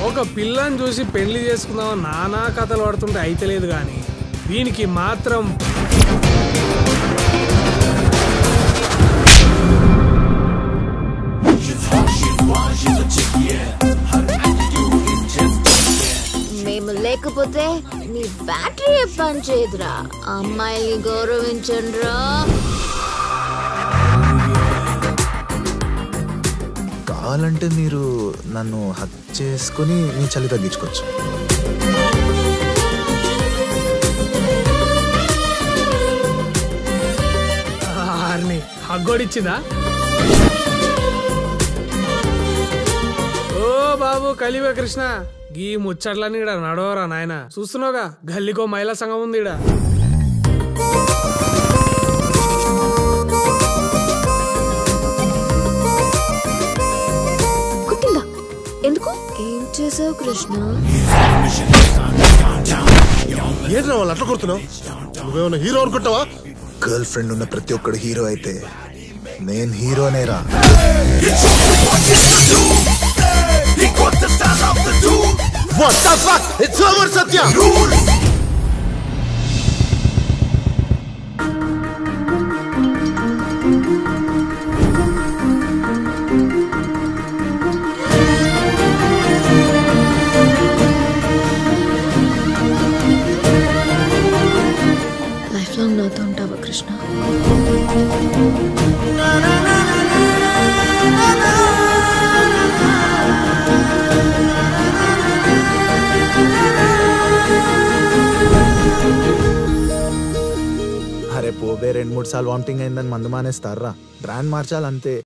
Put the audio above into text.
ఒక పిల్లని చూసి పెళ్లి చేసుకుందాం నానా కథలు పడుతుంటే అయితలేదు కానీ దీనికి మాత్రం మేము లేకపోతే నీ బ్యాటరీ పని చేయదురా అమ్మాయిని గౌరవించండ్రా కావాలంటే మీరు నన్ను హక్ చేసుకుని మీ చలి తగ్గించుకోవచ్చు ఆర్ని హగ్గోడిచ్చిందా ఓ బాబు కలివ కృష్ణ గీ ముచ్చట్లన్నీ ఇడ నడవరా నాయన చూస్తున్నావుగా గల్లీకో మహిళా సంఘం ఉంది ఇడ కుట్టిందా ఎందుకు ఏం చేసావు కృష్ణ ఏంటి వాళ్ళు అట్లా కొడుతున్నావు నువ్వేమన్నా హీరో అనుకుంటావా గర్ల్ ఫ్రెండ్ ఉన్న ప్రతి ఒక్కడు హీరో అయితే నేను హీరోనేరా What the fuck? It's over, Satya! Life long నాతో ఉంటావా కృష్ణ అరే పోబే రెండు మూడు సార్లు వామిటింగ్ అయిందని మందు మానేస్తారా బ్రాండ్ మార్చాలంతే